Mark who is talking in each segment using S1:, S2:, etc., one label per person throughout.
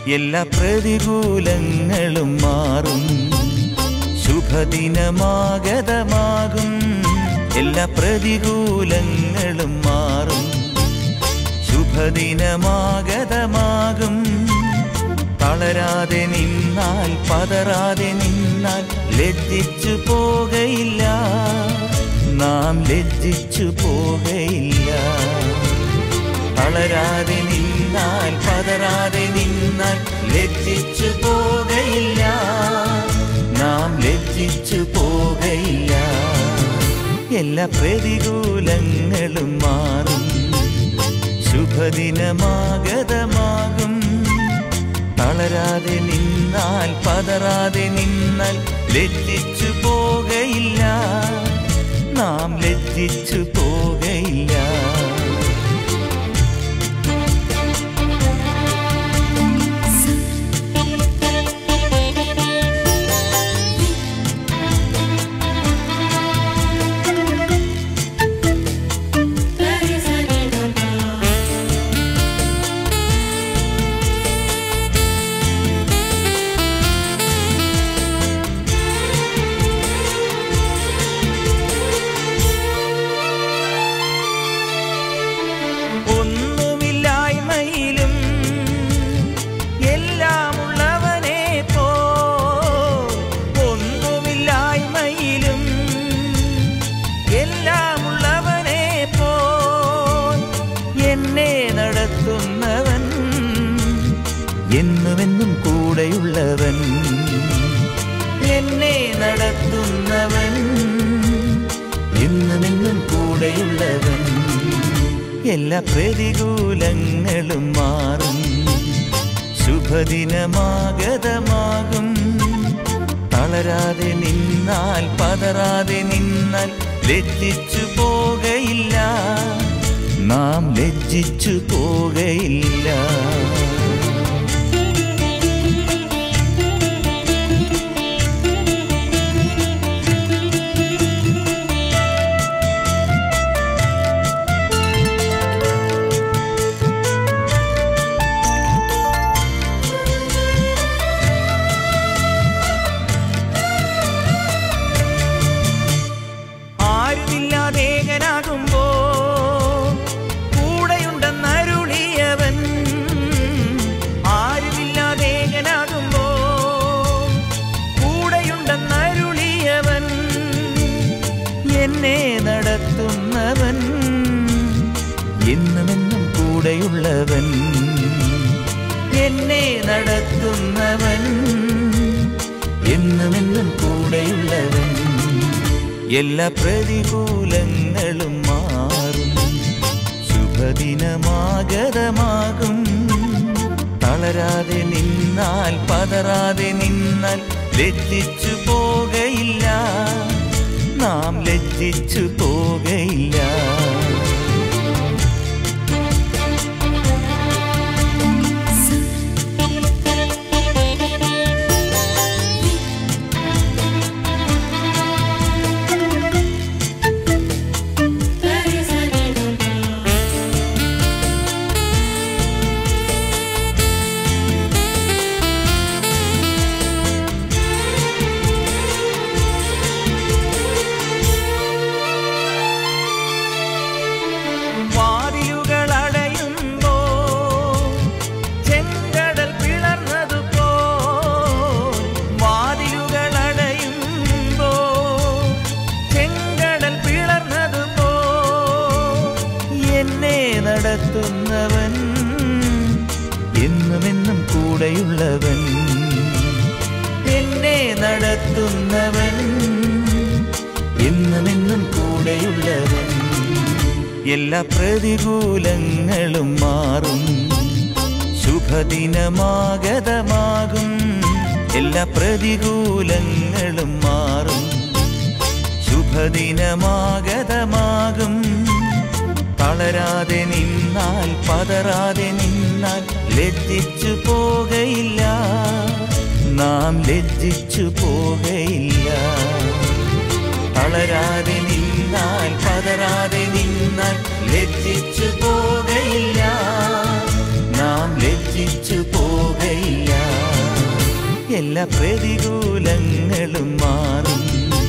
S1: എല്ലാ പ്രതികൂലങ്ങളും മാറും ശുഭദിനമാഗതമാകും എല്ലാ പ്രതികൂലങ്ങളും മാറും ശുഭദിനമാഗതമാകും തളരാതെ നിന്നാൽ പതറാതെ നിന്നാൽ ലജ്ജിച്ചു പോകയില്ല നാം ലജ്ജിച്ചു പോകയില്ല തളരാതെ നിന്നാൽ പതറാതെ നിന്നാൽ ലജ്ജിച്ചു പോകയില്ല നാം ലജ്ജിച്ചു പോകയില്ല എല്ലാ പ്രതികൂലങ്ങളും മാറും ശുഭദിനമാഗതമാകും തളരാതെ നിന്നാൽ പതറാതെ നിന്നാൽ ലജ്ജിച്ചു പോകയില്ല നാം ലജ്ജിച്ചു പോകയില്ല ഒന്നുമില്ലായ്മയിലും എല്ലാമുള്ളവനെ പോ ഒന്നുമില്ലായ്മയിലും എല്ലാമുള്ളവനെ പോ എന്നെ നടത്തുന്നവൻ എന്നുമെന്നും കൂടെയുള്ളവൻ എന്നെ നടത്തുന്നവൻ എന്നുമെന്നും കൂടെയുള്ളവൻ എല്ലാ പ്രതികൂലങ്ങളും മാറും ശുഭദിനമാഗതമാകും തളരാതെ നിന്നാൽ പതറാതെ നിന്നാൽ ലജ്ജിച്ചു പോകയില്ല നാം ലജ്ജിച്ചു പോകയില്ല ആരുമില്ലാതേകനാകുമ്പോ കൂടെയുണ്ടെന്നരുളിയവൻ ആരുമില്ലാതേകനാകുമ്പോ കൂടെയുണ്ടെന്നരുളിയവൻ എന്നെ നടത്തുന്നവൻ എന്നുമെന്നും കൂടെയുള്ളവൻ എന്നെ നടത്തുന്നവൻ എന്നുമെന്നും കൂടെയുള്ളവൻ എല്ലാ പ്രതികൂലങ്ങളും മാറും ശുഭദിനമാഗതമാകും തളരാതെ നിന്നാൽ പതറാതെ നിന്നാൽ ലജ്ജിച്ചു പോകയില്ല നാം ലജ്ജിച്ചു പോകയില്ല വാതിലുകൾ അടയുമ്പോ ചെങ്കടൽ പിളർന്നതുപോ വാതിലുകൾ അടയുമ്പോ ചെങ്കടൽ പിളർന്നതുപോ എന്നെ നടത്തുന്നവൻ എന്നുമെന്നും കൂടെയുള്ളവൻ എന്നെ നടത്തുന്നവൻ എന്നുമെന്നും കൂടെയുള്ളവൻ എല്ലാ പ്രതികൂലങ്ങളും മാറും ശുഭദിനമാഗതമാകും എല്ലാ പ്രതികൂലങ്ങളും മാറും ശുഭദിനമാഗതമാകും തളരാതെ നിന്നാൽ പതറാതെ നിന്നാൽ ലജ്ജിച്ചു പോകയില്ല നാം ലജ്ജിച്ചു പോകയില്ല തളരാതെ നിന്നാൽ പതറാതെ നിന്നാൽ ലജ്ജിച്ചു പോകയില്ല നാം ലജ്ജിച്ചു പോകയില്ല പോകയില്ല എല്ലാ പ്രതികൂലങ്ങളും മാറും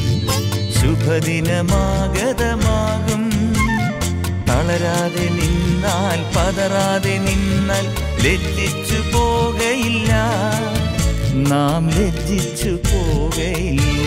S1: ശുഭദിനമാഗതമാകും തളരാതെ നിന്നാൽ പതറാതെ നിന്നാൽ ലജ്ജിച്ചു പോകയില്ല നാം ലജ്ജിച്ചു പോകയില്ല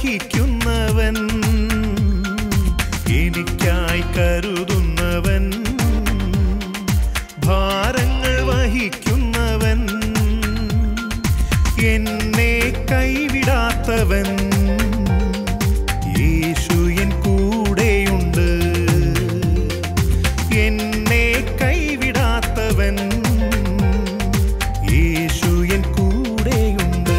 S2: വഹിക്കുന്നവൻ എനിക്കായി കരുതുന്നവൻ ഭാരങ്ങൾ വഹിക്കുന്നവൻ എന്നെ കൈവിടാത്തവൻ യേശു എൻ കൂടെയുണ്ട് എന്നെ കൈവിടാത്തവൻ യേശു എൻ കൂടെയുണ്ട്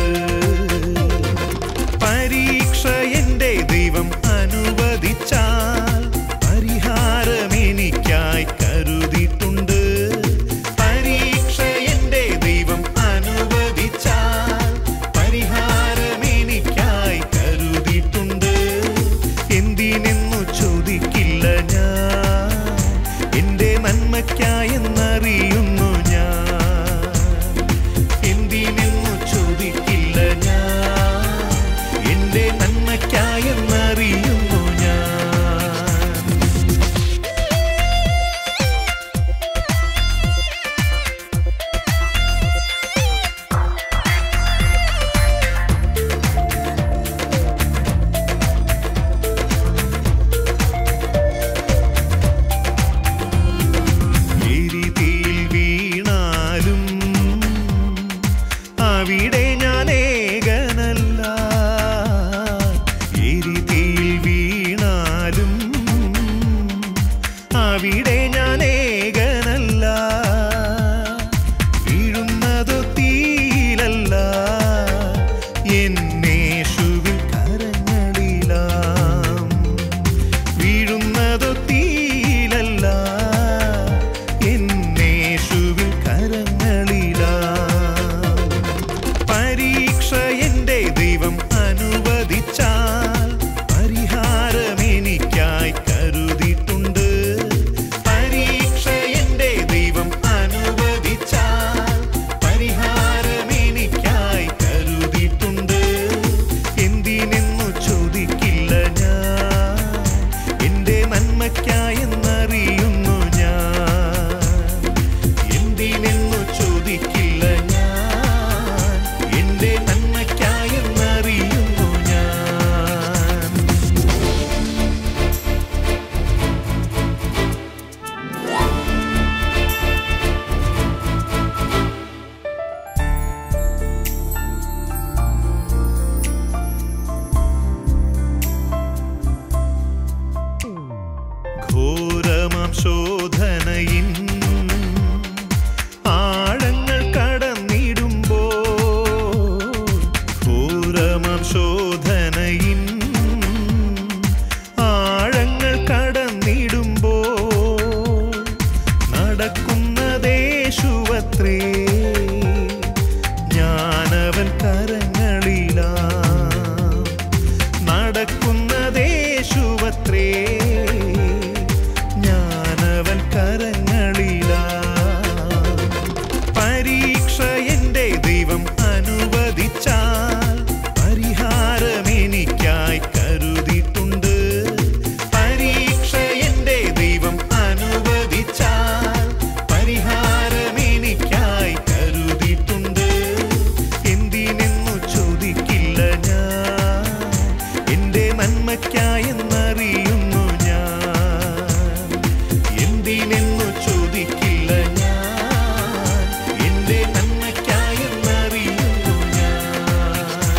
S2: പരീക്ഷ എന്റെ ദൈവം അനുവദിച്ചാൽ പരിഹാരം എനിക്കായി കരുതിയിട്ടുണ്ട് പരീക്ഷ എന്റെ ദൈവം അനുവദിച്ചാൽ പരിഹാരം എനിക്കായി കരുതിയിട്ടുണ്ട് എന്തിനെന്നു ചോദിക്കില്ല ഞാൻ എന്റെ നന്മയ്ക്കായെന്നറിയുന്നു ഞാൻ എന്തിനെന്നു ചോദിക്കില്ല ഞാൻ എന്റെ നന്മയ്ക്കായെന്നറിയുന്നു ഞാൻ എരിതിയിൽ വീണാലും അവിടെ ഞാൻ ഏകനല്ല എരിതിയിൽ വീണാലും അവിടെ ഞാൻ ഏകനല്ല വീഴുന്നതു തീയിലല്ല എന്നേശുവിൻ കരങ്ങളിലാം വീഴുന്നതു തീയിലല്ല എന്നേശുവിൻ കരങ്ങളിലാം പരീക്ഷ എന്റെ ദൈവം അനുവദിച്ചാൽ പരിഹാരം എനിക്കായി കരുതിയിട്ടുണ്ട് പരീക്ഷ എന്റെ ദൈവം അനുവദിച്ചാൽ പരിഹാരം എനിക്കായി കരുതിയിട്ടുണ്ട് എന്തിനെന്നു ചോദിക്കില്ല ഞാൻ എന്റെ നന്മയ്ക്കായെന്നറിയുന്നു ഞാൻ എന്തിനെന്നു ചോദിക്കില്ല ഞാൻ എന്റെ നന്മയ്ക്കായെന്നറിയുന്നു ഞാൻ ഘോരമാം ശോധനയിൻ ആഴങ്ങൾ കടന്നിടുമ്പോ ഘോരമാം ശോധനയിൻ ആഴങ്ങൾ കടന്നിടുമ്പോ നടക്കുന്നതേശുവത്രേ ഞാനവൻ കരങ്ങളിലാ നടക്കുന്നതേശുവത്രേ ഞാനവൻ കരങ്ങളിലാ പരീക്ഷ എന്റെ ദൈവം അനുവദിച്ചാൽ പരിഹാരം എനിക്കായി കരുതിയിട്ടുണ്ട് പരീക്ഷ എന്റെ ദൈവം അനുവദിച്ചാൽ പരിഹാരം എനിക്കായി കരുതിയിട്ടുണ്ട് എന്തിനെന്നു ചോദിക്കില്ല ഞാൻ എന്റെ നന്മയ്ക്കായെന്നറിയുന്നു ഞാൻ എന്തിനെന്നു ചോദിക്കില്ല ഞാൻ എന്റെ നന്മയ്ക്കായെന്നറിയുന്നു ഞാൻ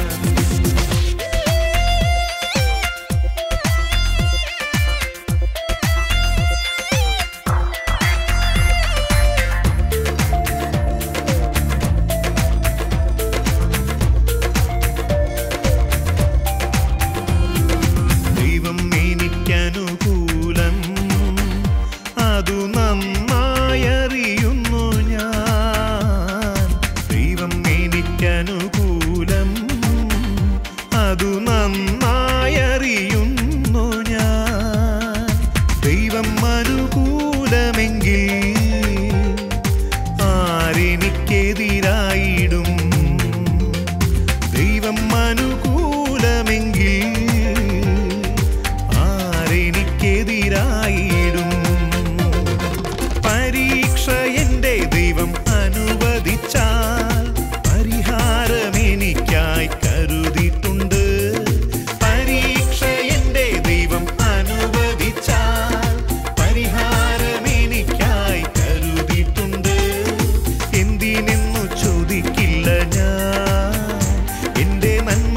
S2: ദൈവം എനിക്കനുകൂലം അതു നന്നായറിയുന്നു ഞാൻ ദൈവം എനിക്കനുകൂലം അതു നന്നായറിയുന്നു ഞാൻ ദൈവം അനുകൂലമെങ്കിൽ ആരെനിക്കെതിരായിടും ദൈവം അനുകൂലമെങ്കിൽ ആരെനിക്കെതിരായിടും പരീക്ഷ എന്റെ ദൈവം അനുവദിച്ചാൽ പരിഹാരം എനിക്കായി കരുതിയിട്ടുണ്ട് പരീക്ഷ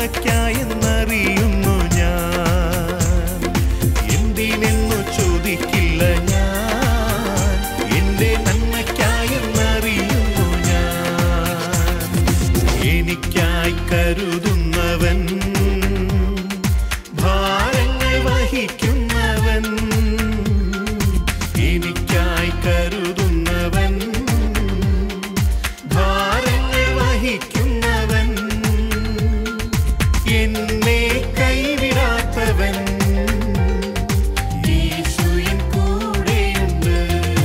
S2: നന്മയ്ക്കായെന്നറിയുന്നു ഞാൻ എന്തിനെന്നു ചോദിക്കില്ല ഞാൻ എന്റെ നന്മയ്ക്കായെന്നറിയുന്നു ഞാൻ എനിക്കായി കരുതുന്നവൻ ഭാരങ്ങൾ വഹിക്കുന്നവൻ എനിക്കായി കരുതുന്നവൻ ഭാരങ്ങൾ വഹിക്കുന്നവൻ എന്നെ കൈവിടാത്തവൻ യേശുവിൻ കൂടെയുണ്ട്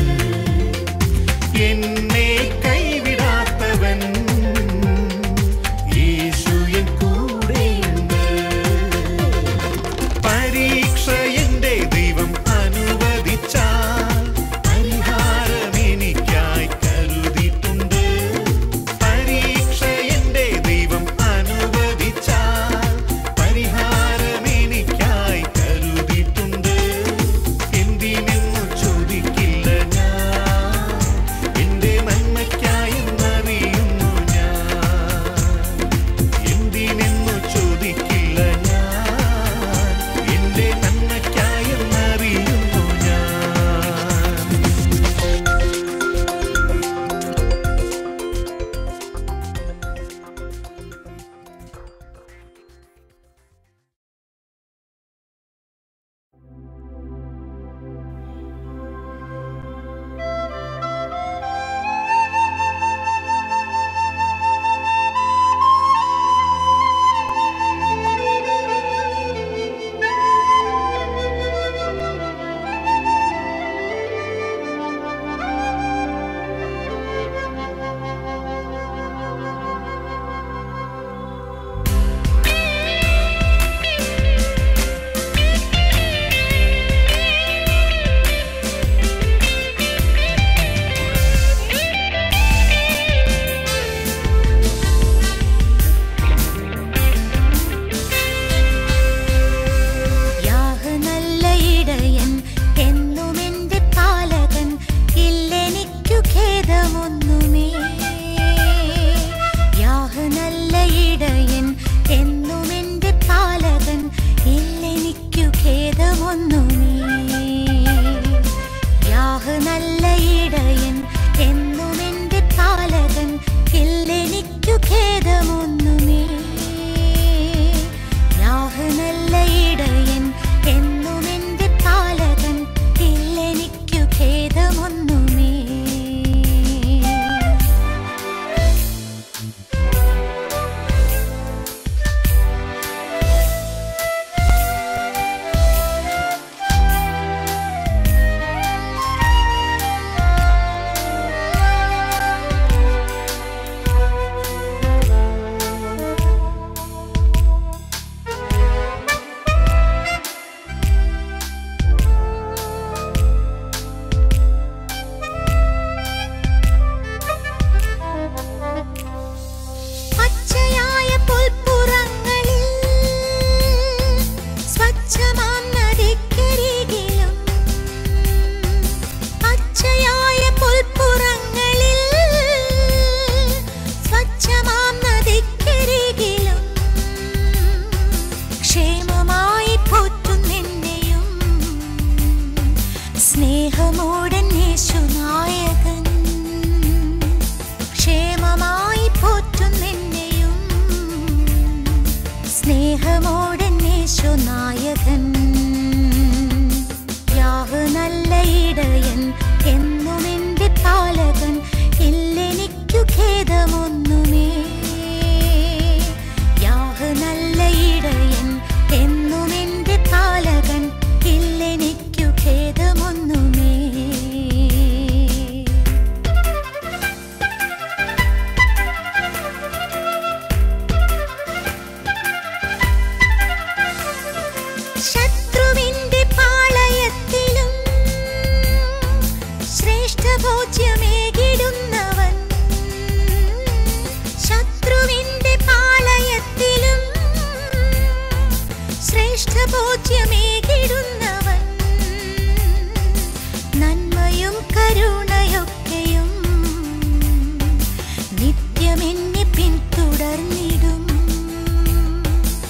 S2: എന്നെ കൈവിടാത്തവൻ യേശുവിൻ കൂടെയുണ്ട് പരീക്ഷ എന്റെ ദൈവം അനുവദിച്ചാൽ പരിഹാരം എനിക്കായി കരുതിയിട്ടുണ്ട് പരീക്ഷ എന്റെ ദൈവം അനുവദിച്ചാൽ പരിഹാരം എനിക്കായി കരുതിയിട്ടുണ്ട് എന്തിനെന്നു ചോദിക്കില്ല ഞാൻ എന്റെ നന്മയ്ക്കായെന്നറിയുന്നു ഞാൻ എന്തിനെന്നു ചോദിക്കില്ല ഞാൻ എന്റെ നന്മയ്ക്കായെന്നറിയുന്നു ഞാൻ
S3: യാഹ് നല്ല ഇടയൻ എന്നും എന്റെ പാലകൻ ഇല്ലെനിക്കു ഖേദമൊന്നുമേ യാഹ് നല്ല ഇടയൻ എന്നും എന്റെ പാലകൻ ഇല്ലെനിക്കു ഖേദമൊന്നുമേ യാഹ് നല്ല ഇടയൻ എന്നും എന്റെ പാലകൻ ഇല്ലെനിക്കു ഖേദമൊന്നുമേ യാഹ് നല്ല ഇടയൻ എന്നും എന്റെ പാലകൻ ഇല്ലെനിക്കു ഖേദമൊന്നുമേ പച്ചയായ പുൽപ്പുറങ്ങളിൽ സ്വച്ഛമാം നദിക്കരികിലും പച്ചയായ പുൽപ്പുറങ്ങളിൽ സ്വച്ഛമാം നദിക്കരികിലും ക്ഷേമമായി പോറ്റുന്നെന്നെയും സ്നേഹമോടൻ യേശുനായകൻ ക്ഷേമമായി പോറ്റുന്നെന്നെയും സ്നേഹമോടൻ യേശുനായകൻ യാഹ് നല്ല ഇടയൻ എന്നും എന്റെ പാലകൻ ഇല്ലെനിക്കു ഖേദമൊന്നുമേ യാഹ് നല്ല ഇടയൻ എന്നും എന്റെ പാലകൻ ഇല്ലെനിക്കു ഖേദമൊന്നുമേ ശത്രുവിന്റെ പാളയത്തിലും ശ്രേഷ്ഠഭോജ്യമേകിടുന്നവൻ ശത്രുവിന്റെ പാളയത്തിലും ശ്രേഷ്ഠഭോജ്യമേകിടുന്നവൻ നന്മയും കരുണയൊക്കെയും നിത്യമെന്നെ പിന്തുടർന്നിടും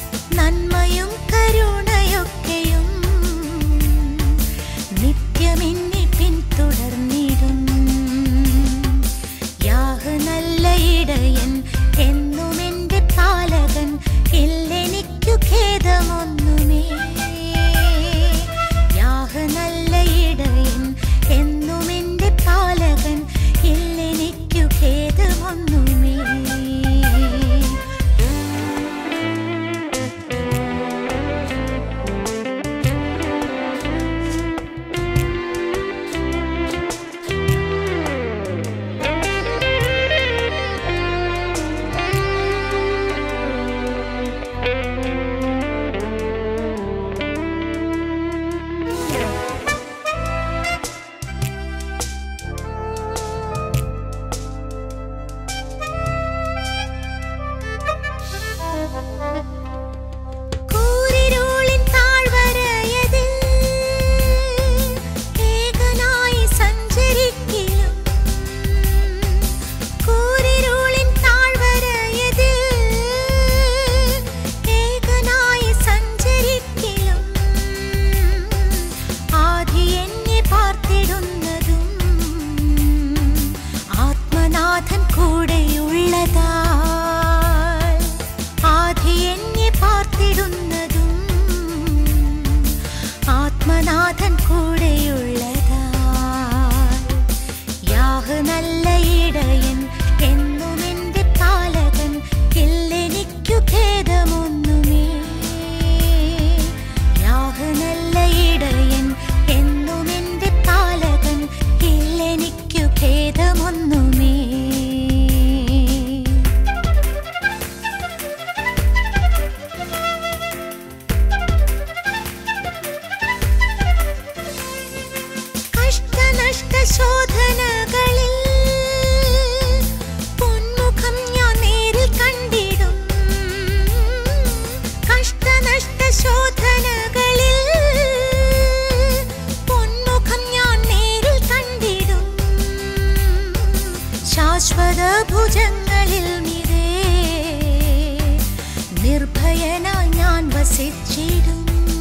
S3: നിർഭയനായി ഞാൻ വസിച്ചിടും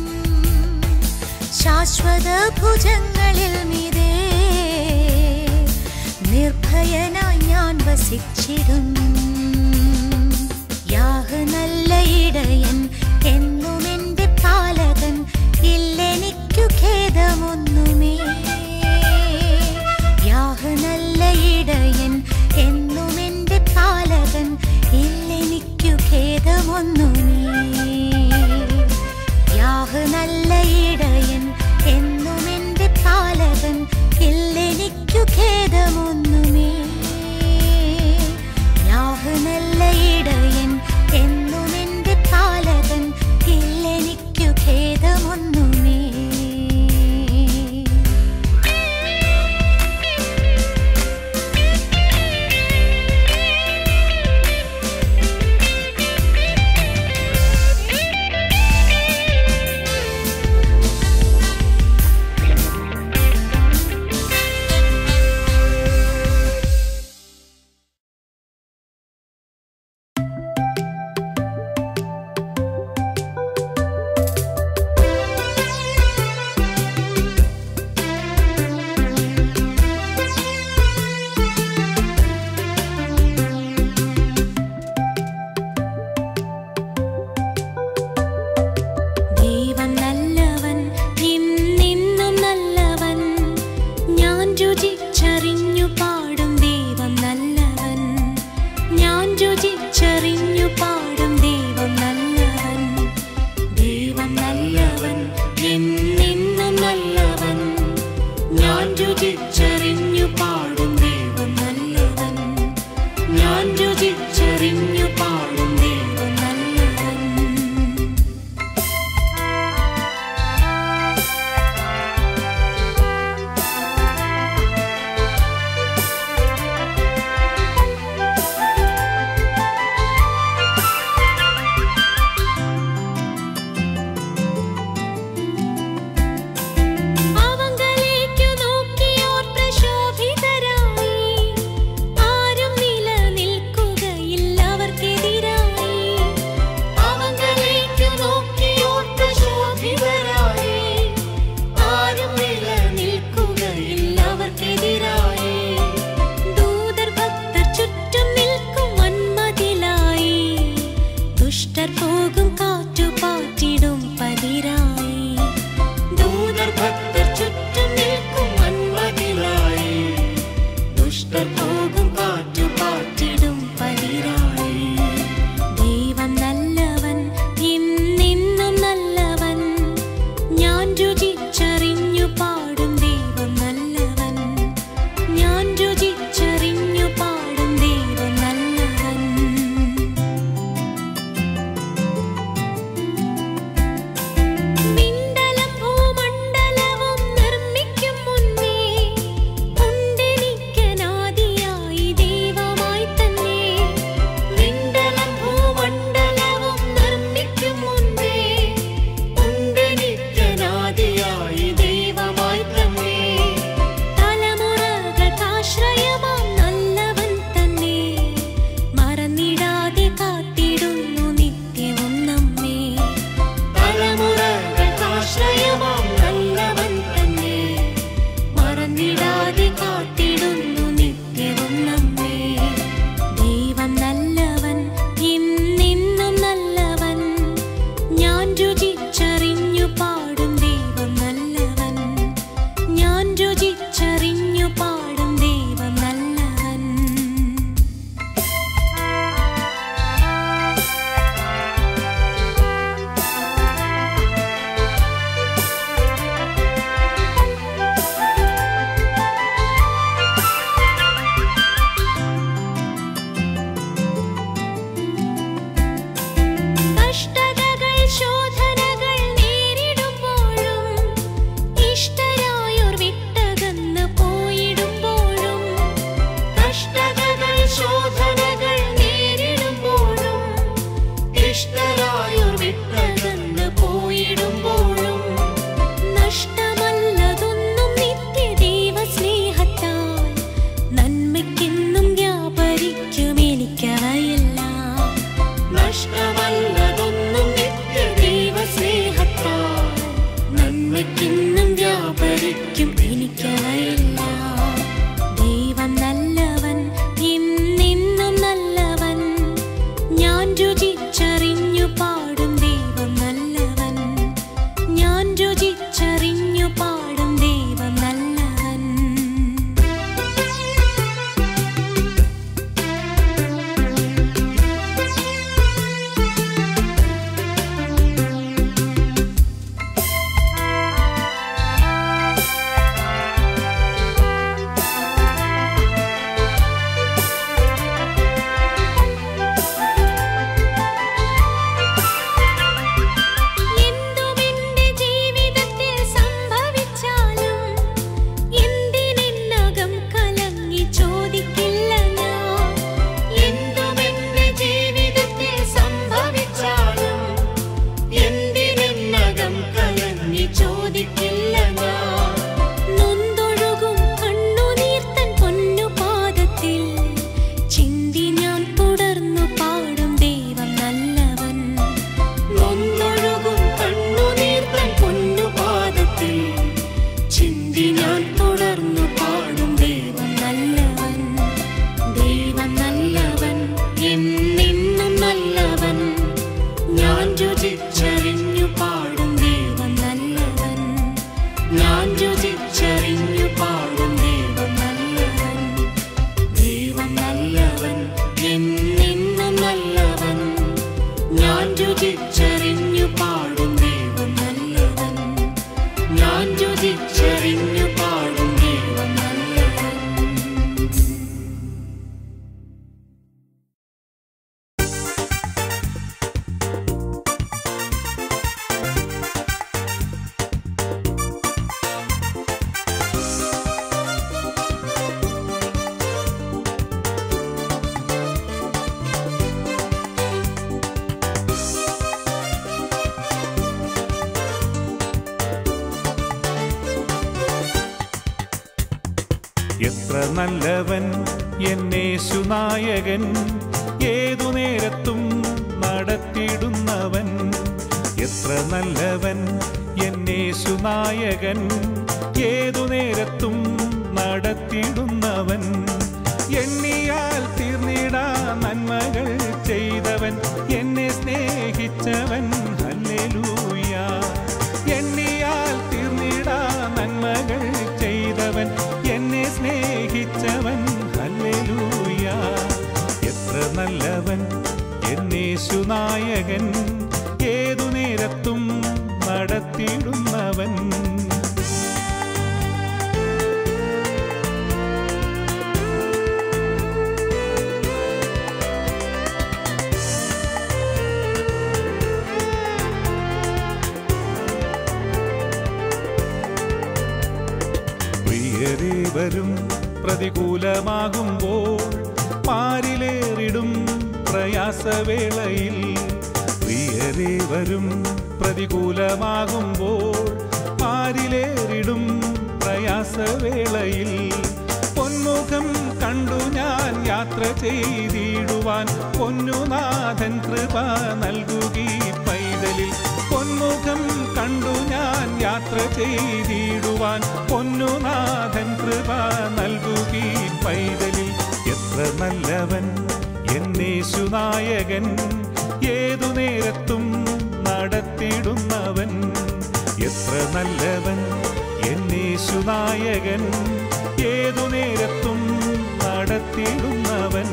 S3: ശാശ്വത ഭുജങ്ങളിൽ മീതേ നിർഭയനായി ഞാൻ വസിച്ചിടും യാഹ് നല്ല ഇടയൻ എന്നും എന്റെ പാലകൻ ഇല്ലെനിക്കു ഖേദമൊന്നുമേ യാഹ് നല്ല ഇടയൻ എന്നും എന്റെ പാലകൻ ഇല്ലെനിക്കു ഖേദമൊന്നുമേ യാഹ് നല്ല ഇടയൻ എന്നും എന്റെ പാലകൻ ഇല്ലെനിക്കു ഖേദമൊന്നുമേ യാഹ് നല്ല ഇടയൻ എന്നും എന്റെ പാലകൻ ഇല്ലെനിക്കു ഖേദമൊന്നുമേ ദൈവം നല്ലവൻ ഇന്നെന്നും നല്ലവൻ ഞാൻ രുചിച്ചറിഞ്ഞു പാടും ദൈവം നല്ലവൻ ഞാൻ രുചിച്ചറിഞ്ഞു പാടും ദൈവം നല്ലവൻ ദൈവം നല്ലവൻ എന്നെന്നും നല്ലവൻ ഞാൻ രുചിച്ചറിഞ്ഞു പാടും ദൈവം നല്ലവൻ ഞാൻ രുചിച്ചറിഞ്ഞു പാടും ദൈവം നല്ലവൻ അവങ്കലേക്കു നോക്കിയോർ പ്രശോഭിതരായി ആരും നിലനിൽക്കുകയില്ല അവർക്കെതിരായി അവങ്കലേക്കു നോക്കിയോർ പ്രശോഭിതരായി ആരും നിലനിൽക്കുകയില്ല അവർക്കെതിരായി ദൂതർ ഭക്തർ ചുറ്റും നിൽക്കും വന്മതിലായി ദുഷ്ടർ പോകും കാറ്റുപാറ്റിടും പതിരായി ദൂതർ ഭക്തർ ചുറ്റും നിൽക്കും വന്മതിലായി ദുഷ്ടർ പോകും കാറ്റുപാറ്റിടും പതിരായി ദൈവം നല്ലവൻ ഇന്നെന്നും നല്ലവൻ ഞാൻ രുചിച്ചറിഞ്ഞു പാടും ദൈവം നല്ലവൻ ഞാൻ രുചിച്ചറിഞ്ഞു പാടും ദൈവം നല്ലവൻ വിണ്ടലം ഭൂമണ്ഡലവും നിർമ്മിക്കും മുന്നേ ഉണ്ടെനിക്കനാദിയായി ദൈവമായി തന്നെ വിണ്ടലം ഭൂമണ്ഡലവും നിർമ്മിക്കും മുന്നേ ഉണ്ടെനിക്കനാദിയായി ദൈവമായി തന്നെ തലമുറകൾക്കാശ്രയമാം നല്ലവൻ തന്നെ മറന്നിടാതെ കാത്തിടുന്നു നിത്യവും നമ്മെ തലമുറകൾക്കാശ്രയമാം നല്ലവൻ തന്നെ മറന്നിടാതെ കാത്തിടുന്നു നിത്യവും നമ്മെ ദൈവം നല്ലവൻ ഇന്നെന്നും നല്ലവൻ ഞാൻ രുചിച്ചറിഞ്ഞു പാടും ദൈവം നല്ലവൻ ഞാൻ രുചിച്ചറിഞ്ഞു പാടും ദൈവം നല്ലവൻ കഷ്ടതകൾ ശോധനകൾ നേരിടുമ്പോഴും ഇഷ്ടരായോർ വിട്ടകന്ന് പോയിടുമ്പോഴും കഷ്ടതകൾ ശോധനകൾ നേരിടുമ്പോഴും ഇഷ്ടരായോർ വിട്ടകന്ന് പോയിടുമ്പോഴും നഷ്ടമല്ലതൊന്നും നിത്യദൈവ സ്നേഹത്താൽ നന്മയ്ക്കെന്നും വ്യാപരിക്കും എനിക്കവയെല്ലാം നഷ്ടമല്ലതൊന്നും
S4: രുചിച്ചറിഞ്ഞു പാടും ദൈവം നല്ലവൻ ഞാൻ രുചിച്ചറിഞ്ഞു പാടും ദൈവം നല്ലവൻ
S2: എത്ര നല്ലവൻ എന്നേശുനായകൻ ഏതു നേരത്തും നടത്തിയിടുന്നവൻ എത്ര നല്ലവൻ എന്നേശുനായകൻ ഏതു നേരത്തും നടത്തിയിടുന്നവൻ എണ്ണിയാൽ തീർന്നിടാ നന്മകൾ ചെയ്തവൻ എന്നെ സ്നേഹിച്ചവൻ ഹല്ലേലൂയ എണ്ണിയാൽ തീർന്നിടാ നന്മകൾ ചെയ്തവൻ എന്നെ സ്നേഹിച്ചവൻ ഹല്ലേലൂയ എത്ര നല്ലവൻ എന്നേശുനായകൻ ഏതു നേരത്തും നടത്തിയിടുന്നവൻ പ്രിയരേവരും പ്രതികൂലമാകുമ്പോൾ പാരിലേറിടും പ്രയാസവേളയിൽ പ്രിയരേവരും പ്രതികൂലമാകുമ്പോൾ പാരിലേറിടും പ്രയാസവേളയിൽ പൊന്മുഖം കണ്ടു ഞാൻ യാത്ര ചെയ്തിടുവാൻ പൊന്നുനാഥൻ കൃപ നൽകുകി പൈതലിൽ പൊന്മുഖം കണ്ടു ഞാൻ യാത്ര ചെയ്തിടുവാൻ പൊന്നുനാഥൻ കൃപ നൽകുകി പൈതലിൽ എത്ര നല്ലവൻ എന്നേശുനായകൻ ഏതു നേരത്തും നടത്തിയിടുന്നവൻ എത്ര നല്ലവൻ എന്നേശുനായകൻ ഏതു നേരത്തും നടത്തിയിടുന്നവൻ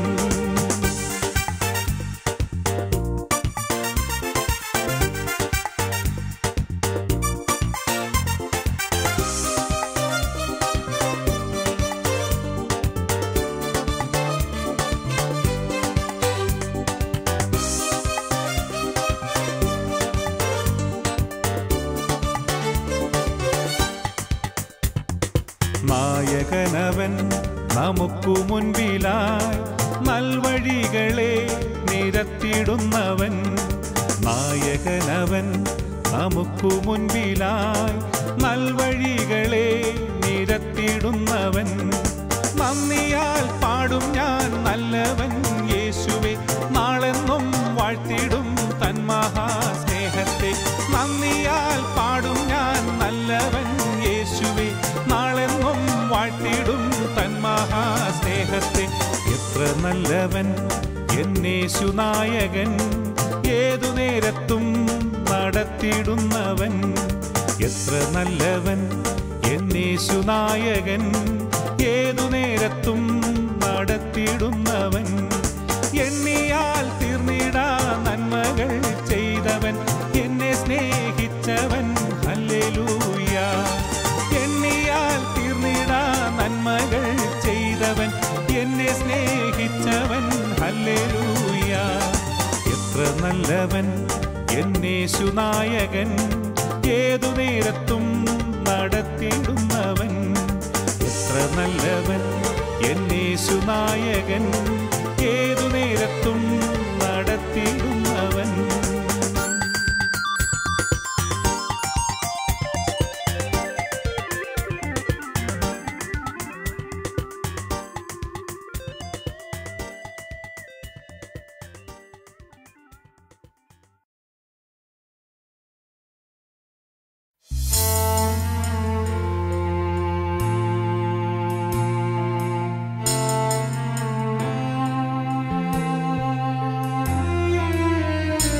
S2: നായകനവൻ നമുക്കു മുൻപിലായി നൽവഴികളെ നിരത്തിടുന്നവൻ നായകനവൻ നമുക്കു മുൻപിലായി നൽവഴികളെ നിരത്തിടുന്നവൻ നന്ദിയാൽ പാടും ഞാൻ നല്ലവൻ യേശുവെ നാളെന്നും വാഴ്ത്തിടും തൻ മഹാസ്നേഹത്തെ നന്ദിയാൽ പാടും ഞാൻ നല്ലവൻ യേശുവെ നാളെന്നും വാഴ്ത്തിടും തൻ മഹാസ്നേഹത്തെ എത്ര നല്ലവൻ എന്നേശുനായകൻ ഏതു നേരത്തും നടത്തിടുന്നവൻ എത്ര നല്ലവൻ എന്നേശുനായകൻ ഏതു നേരത്തും നടത്തിടുന്നവൻ എണ്ണിയാൽ തീർന്നിടാ നന്മകൾ ചെയ്തവൻ എന്നെ സ്നേഹിച്ചവൻ ഹല്ലേലൂയ എണ്ണിയാൽ തീർന്നിടാ നന്മകൾ ചെയ്തവൻ എന്നെ സ്നേഹിച്ചവൻ ഹല്ലേലൂയ എത്ര നല്ലവൻ എന്നേശുനായകൻ ഏതു നേരത്തും നടത്തിയിടുന്നവൻ എത്ര നല്ലവൻ എന്നേശുനായകൻ ഏതു നേരത്തും നടത്തിയിടുന്നവൻ
S3: യേശുവേ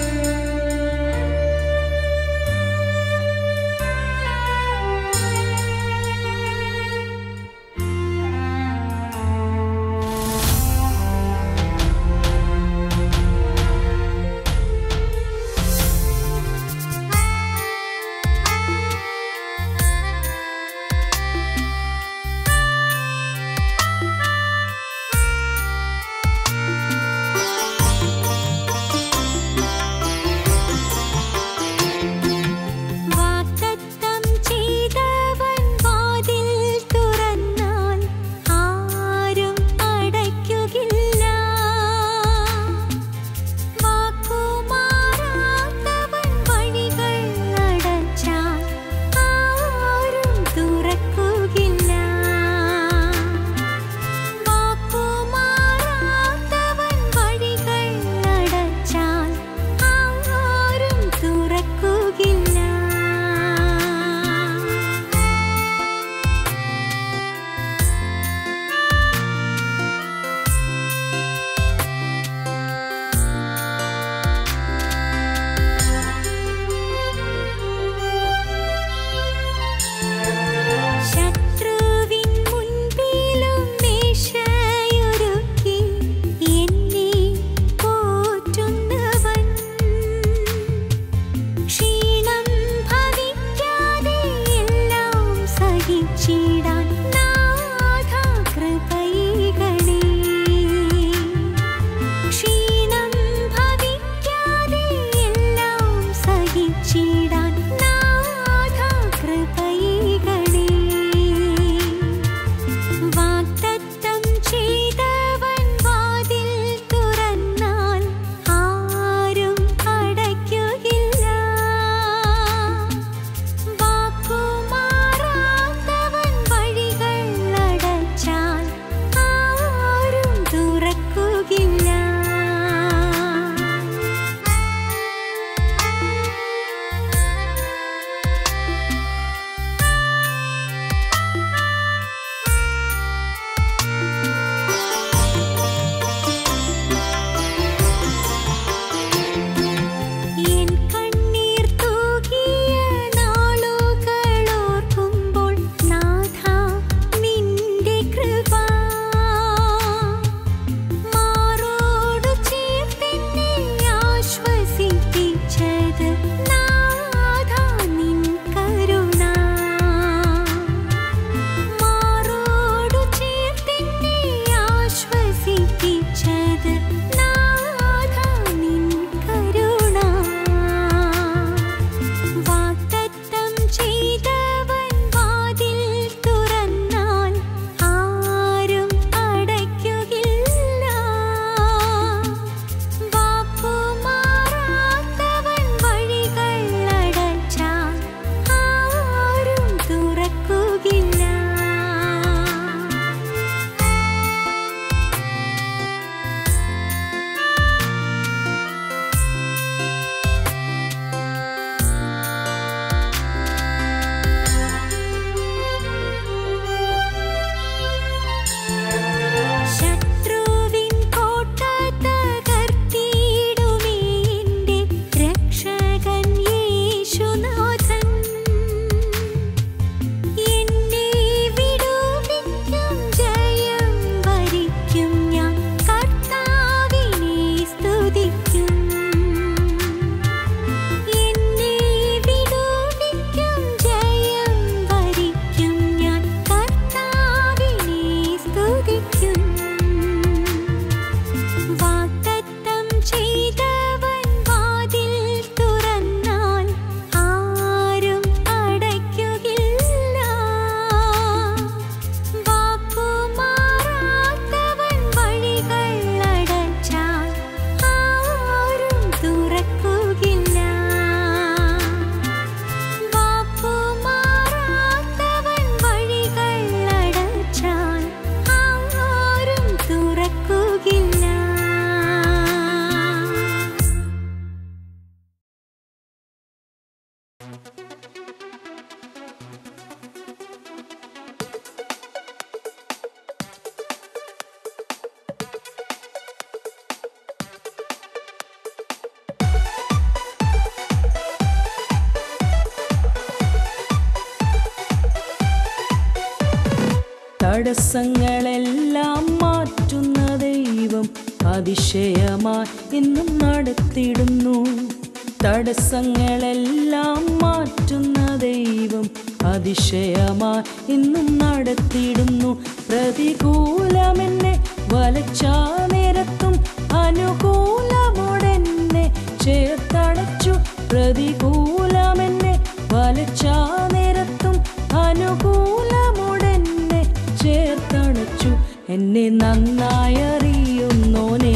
S5: തടസ്സങ്ങളെല്ലാം മാറ്റുന്ന ദൈവം അതിശയമായി ഇന്നും നടത്തിടുന്നു തടസ്സങ്ങളെല്ലാം മാറ്റുന്ന ദൈവം അതിശയമായി ഇന്നും നടത്തിടുന്നു പ്രതികൂലമെന്നെ വലച്ചാ നേരത്തും അനുകൂലമോടെന്നെ ചേർത്തടച്ചു പ്രതികൂലമെന്നെ വലച്ചാ നേരത്തും അനുകൂലമോടെന്നെ ചേർത്തടച്ചു എന്നെ നന്നായി അറിയുന്നോനേ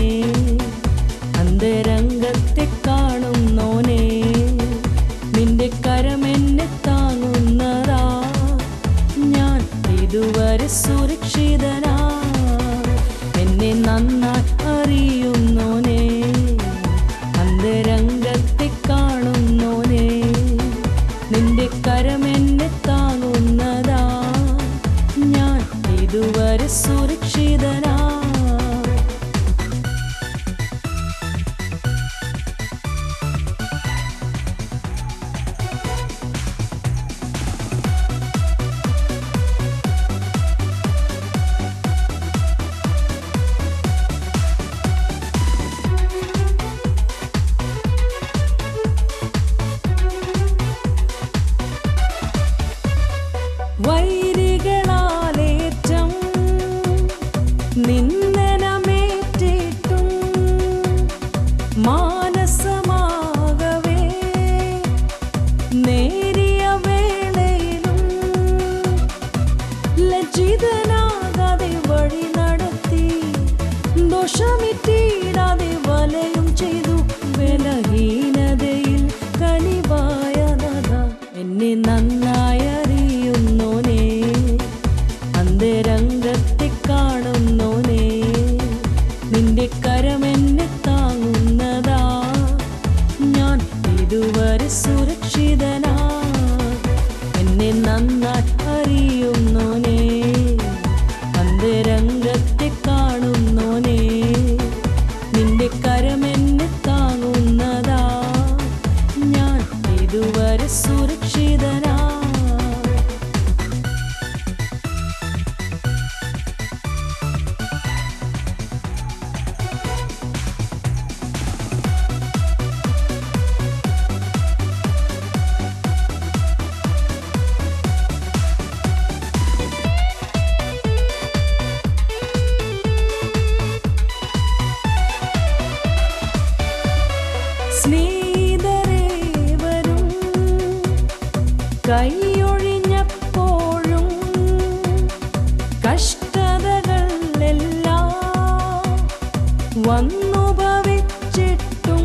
S5: അന്തരംഗത്തെ കാണുന്നോനേ നിന്റെ കരമെന്നെ താങ്ങുന്നതാ ഞാൻ ഇതുവരെ സുരക്ഷിതനാ എന്നെ നന്നായി അറിയുന്നോനേ അന്തരംഗത്തെ കാണുന്നോനേ നിന്റെ കരമെന്നെ താങ്ങുന്നതാ ഞാൻ ഇതുവരെ സുരക്ഷിതനാ വൈരികളാലേറ്റം നിന്ദനമേറ്റിട്ടും മാനസമാകവേ നേരിയ വേളയിലും ലജ്ജിതനാകാതെ വഴി നടത്തി ദോഷമിട്ടിടാതെ വലയും ചെയ്തു ബലഹീനതയിൽ കനിവായ നദ എന്നെ നന്നായി അറിയുന്നോനേ അന്തരംഗത്തെ കാണുന്നോനേ നിന്റെ കരമെന്നെ താങ്ങുന്നതാ ഞാൻ ഇതുവരെ സുരക്ഷിതനാ എന്നെ നന്നായി അറിയുന്നോനേ അന്തരംഗത്തെ കാണുന്നോനേ നിന്റെ കരമെന്നെ താങ്ങുന്നതാ ഞാൻ ഇതുവരെ സുരക്ഷിതനാ സ്നേഹിതരേവരും കൈയൊഴിഞ്ഞപ്പോഴും കഷ്ടതകളെല്ലാം വന്നു ഭവിച്ചിട്ടും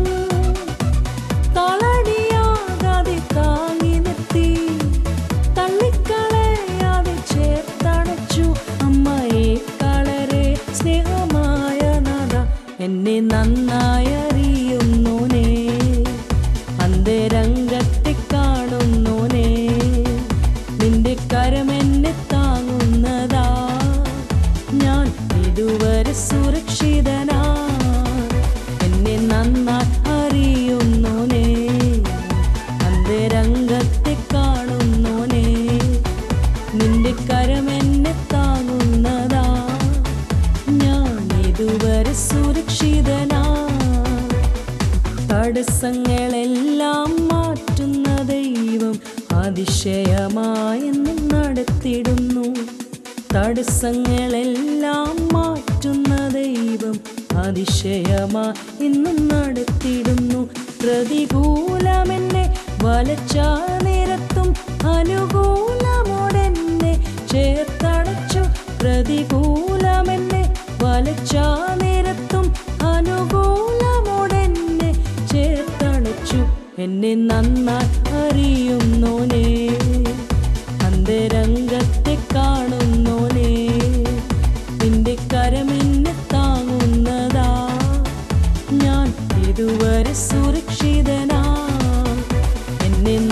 S5: തളടിയാകാതെ താങ്ങി നിർത്തി തള്ളിക്കളയാതെ ചേർത്തടച്ചു അമ്മയെ കളരെ സ്നേഹമായ നാഥ എന്നെ നന്നായി അറിയുന്നോനേ അന്തരംഗത്തെ കാണുന്നോനേ നിന്റെ കരമെന്നെ താങ്ങുന്നതാ ഞാൻ ഇതുവരെ സുരക്ഷിതനാ എന്നെ നന്നായി അറിയുന്നോനേ അന്തരംഗത്തെ കാണുന്നോനേ നിന്റെ കരമെന്നെ താങ്ങുന്നതാ ഞാൻ ഇതുവരെ സുരക്ഷിതനാ തടസ്സങ്ങളെല്ലാം മാറ്റുന്ന ദൈവം അതിശയമായെന്നും നടത്തിടുന്നു തടസ്സങ്ങളെല്ലാം മാറ്റുന്ന ദൈവം അതിശയമാ ഇന്നും നടത്തിടുന്നു പ്രതികൂലമെന്നെ വലച്ചാ നേരത്തും അനുകൂലമോടെന്നെ ചേർത്തടച്ചു പ്രതികൂലമെന്നെ വലച്ചാ നേരത്തും അനുകൂലമോടെന്നെ ചേർത്തടച്ചു എന്നെ നന്നായി അറിയുന്നോനേ അന്തരംഗത്തെ കാണുന്നോനേ നിന്റെ കരമെന്നെ താങ്ങുന്നതാ ഞാൻ ഇതുവരെ സുരക്ഷിതനാ എന്നെ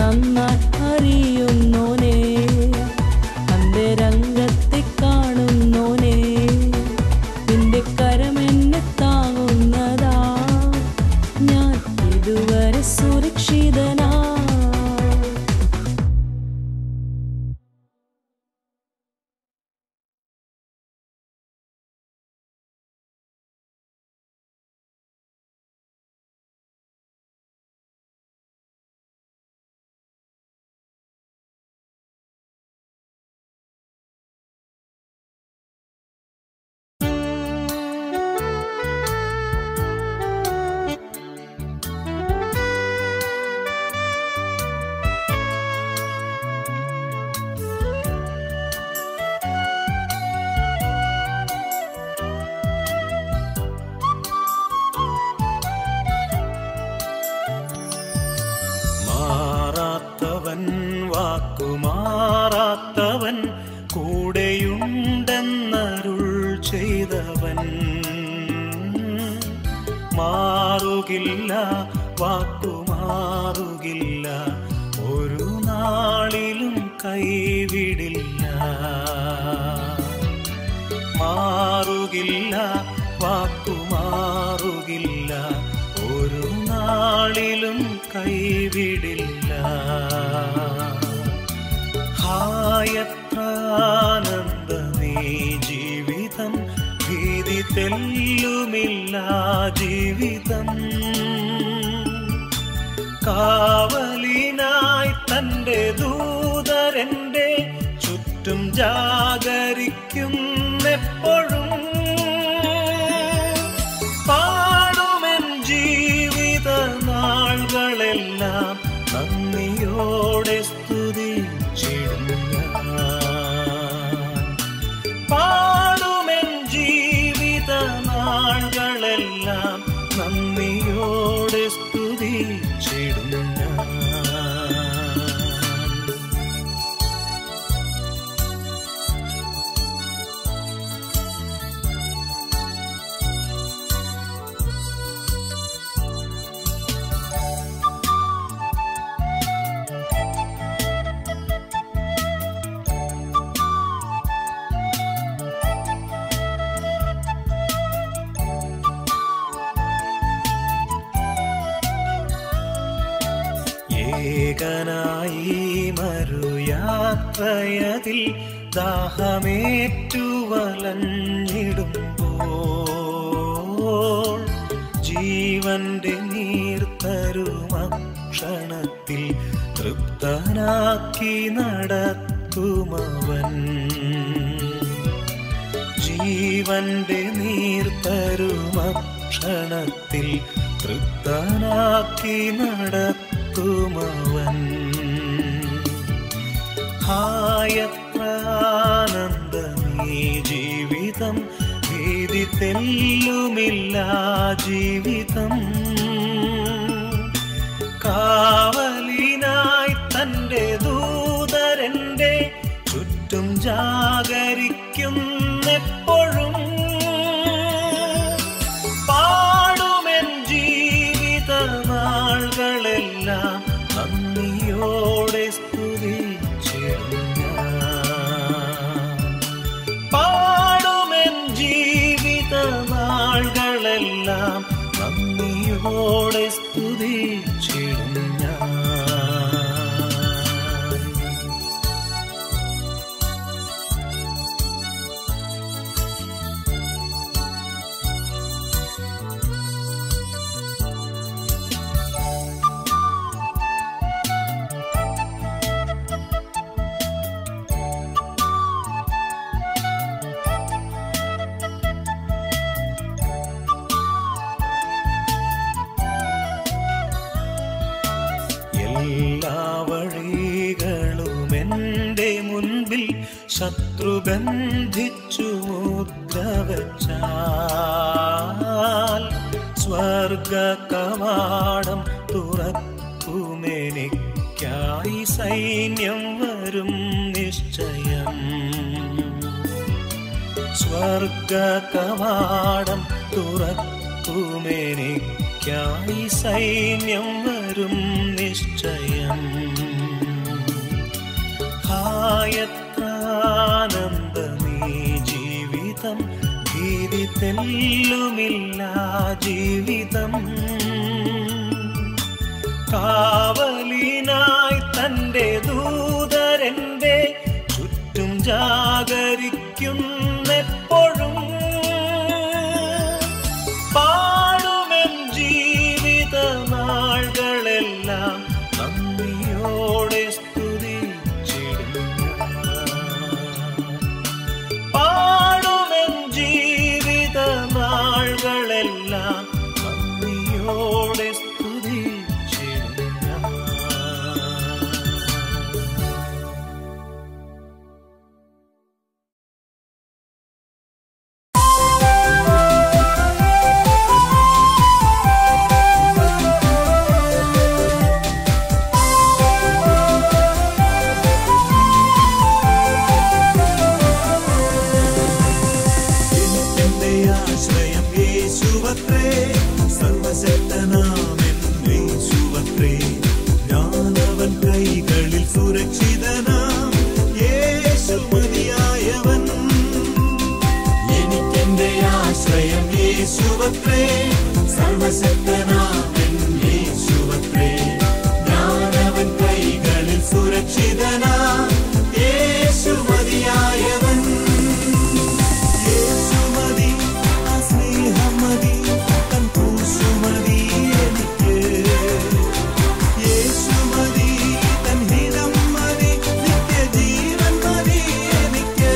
S2: മാറുകില്ല വാക്കുമാറുകില്ല ഒരു നാളിലും കൈവിടില്ല മാറുകില്ല വാക്കുമാറുകില്ല ഒരു നാളിലും കൈവിടില്ല ഹായത്ര ആനന്ദമേ ജീവിതം ഭീതി തെല്ലുമില്ല ജീവിതം കാവലിനായി തന്റെ ദൂതരന്റെ ചുറ്റും ജാഗരിക്കുന്നെപ്പോഴും പാടുമെൻ ജീവിത നാളുകളെല്ലാം നന്ദിയോടെ സ്തുതിച്ചിടും ഞാൻ പാടുമെൻ ജീവിത നാളുകളെല്ലാം നന്ദിയോടെ സ്തുതിച്ചിടും ഞാൻ ഏകനായി മറുയാത്രയതിൽ ദാഹമേറ്റു വലഞ്ഞിടുമ്പോൾ ജീവന്റെ നീർത്തരുമക്ഷണത്തിൽ തൃപ്തനാക്കി നടത്തുമവൻ ജീവന്റെ നീർത്തരുമക്ഷണത്തിൽ തൃപ്തനാക്കി നടത്തുമവൻ ഹായത്ര ആനന്ദമീ ജീവിതം ഭീതി തെല്ലുമില്ല ജീവിതം കാവലിനായി തന്റെ ദൂതരന്റെ ചുറ്റും ജാഗരിക്കുന്നെപ്പോഴും പാടുമെൻ ജീവിത നാളുകളെല്ലാം നന്ദിയോടെ സ്തുതിച്ചിടും ഞാൻ. പാടുമെൻ ജീവിത നാളുകളെല്ലാം നന്ദിയോടെ സ്തുതിച്ചിടും ഞാൻ എല്ലാ വഴികളും എൻ്റെ മുൻപിൽ ശത്രു ബന്ധിച്ചു മുദ്ര വച്ചാൽ സ്വർഗ കവാടം തുറക്കുമെനിക്കായി സൈന്യം വരും നിശ്ചയം സ്വർഗ കവാടം തുറക്കുമെനിക്കായി സൈന്യം വരും നിശ്ചയം ഹായത്ര ആനന്ദമീ ജീവിതം ഭീതി തെല്ലുമില്ല ജീവിതം കാവലിനായി തന്റെ ദൂതരന്റെ ചുറ്റും ജാഗരിക്കുന്നെപ്പോഴും പാടുമെൻ ജീവിത നാളുകളെല്ലാം നന്ദിയോടെ സ്തുതിച്ചിടും ഞാൻ. പാടുമെൻ ജീവിത നാളുകളെല്ലാം നന്ദിയോടെ സ്തുതിച്ചിടും ഞാൻ.
S6: എന്റെ ആശ്രയം യേശുവത്രേ സർവശക്തനാ
S2: സുരക്ഷിതനാം യേശു മതിയായവൻ എനിക്കെന്റെ ആശ്രയം യേശുവത്രേ സർവശക്തനാമൻ യേശുവത്രേ ഞാനവൻ കൈകളിൽ സുരക്ഷിതനാ യേശു മതിയായവൻ യേശു മതി ആ സ്നേഹം മതി തൻ ക്രൂശു മതി എനിക്ക് യേശു മതി തൻ ഹിതം മതി നിത്യജീവൻ മതി എനിക്ക്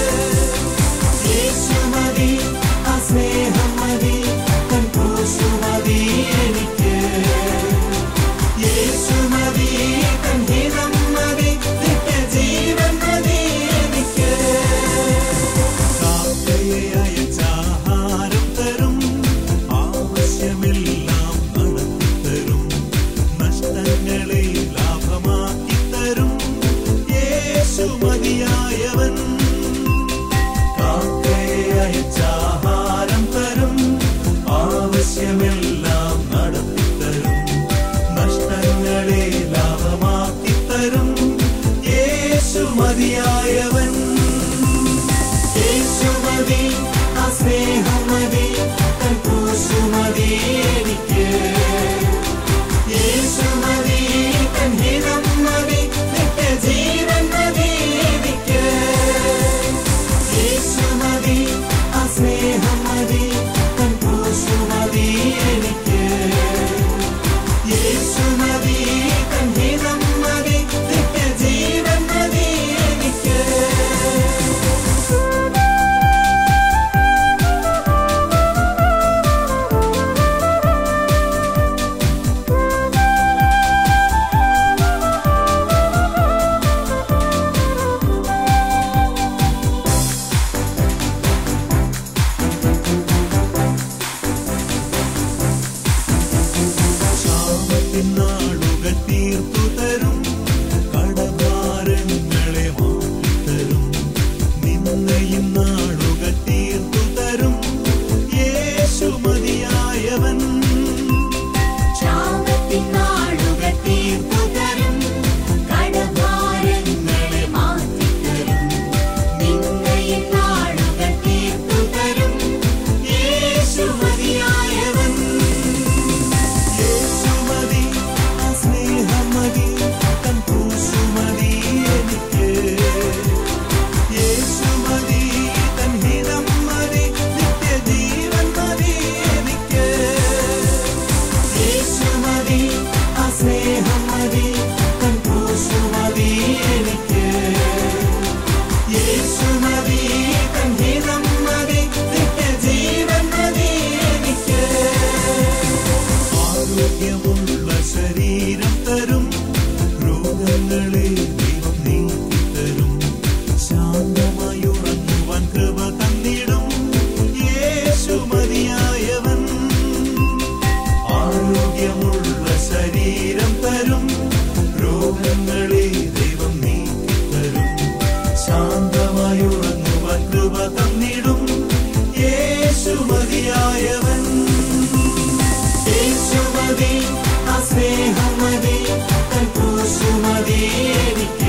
S2: യേശു മതി ആ സ്നേഹം മതി തൻ ക്രൂശു മതി എനിക്ക് യേശു മതി തൻ ഹിതം മതി നിത്യജീവൻ മതി എനിക്ക് കാക്കയെ അയച്ചാഹാരം തരും ആവശ്യമെല്ലാം നടത്തിത്തരും നഷ്ടങ്ങളെ ലാഭമാക്കി തരും യേശു മതിയായവൻ കാക്കയെ അയച്ചാഹാരം തരും ആവശ്യമെല്ലാം നടത്തിത്തരും നഷ്ടങ്ങളെ ലാഭമാക്കി തരും യേശു മതിയായവൻ യേശുമതി ആ സ്നേഹമതി തൻ ക്രൂശുമതി എനിക്ക് യേശുമതി തൻ ഹിതം മതി നിത്യജീവൻ മതി എനിക്ക് യേശുമതി ആ സ്നേഹമതി തൻ ക്രൂശുമതി എനിക്ക് യേശുമതി തൻ ഹിതം മതി നിത്യജീവൻ മതി എനിക്ക് ക്ഷാമത്തിൻ നാളുകൾ തീർത്തു തരും കടഭാരങ്ങളെ മാറ്റിത്തരും നിന്നയും നാളുകൾ തീർത്തു തരും യേശു മതിയായവൻ
S4: ക്ഷാമത്തിൻ നാളുകൾ തീർത്തു തരും കടഭാരങ്ങളെ മാറ്റിത്തരും നിന്നയിൻ നാളുകൾ തീർത്തു തരും
S2: യേശു മതിയായവൻ യേശു മതി ആ സ്നേഹം മതി തൻ ക്രൂശു മതി എനിക്ക് യേശു മതി തൻ ഹിതം മതി നിത്യജീവൻ മതി എനിക്ക് യേശു മതി ആ സ്നേഹം മതി തൻ ക്രൂശു മതി എനിക്ക് യേശു മതി തൻ ഹിതം മതി നിത്യജീവൻ മതി എനിക്ക് ആരോഗ്യമുള്ള ശരീരം തരും രോഗങ്ങളെ ദൈവം നീക്കിത്തരും ശാന്തമായി ഉറങ്ങുവാൻ കൃപ തന്നിടും യേശു മതിയായവൻ ആരോഗ്യമുള്ള ശരീരം തരും രോഗങ്ങളെ ദൈവം നീക്കിത്തരും ശാന്തമായി ഉറങ്ങുവാൻ കൃപ തന്നിടും യേശു മതിയായവൻ യേശുമതി ആ സ്നേഹമതി തൻ ക്രൂശുമതി എനിക്ക്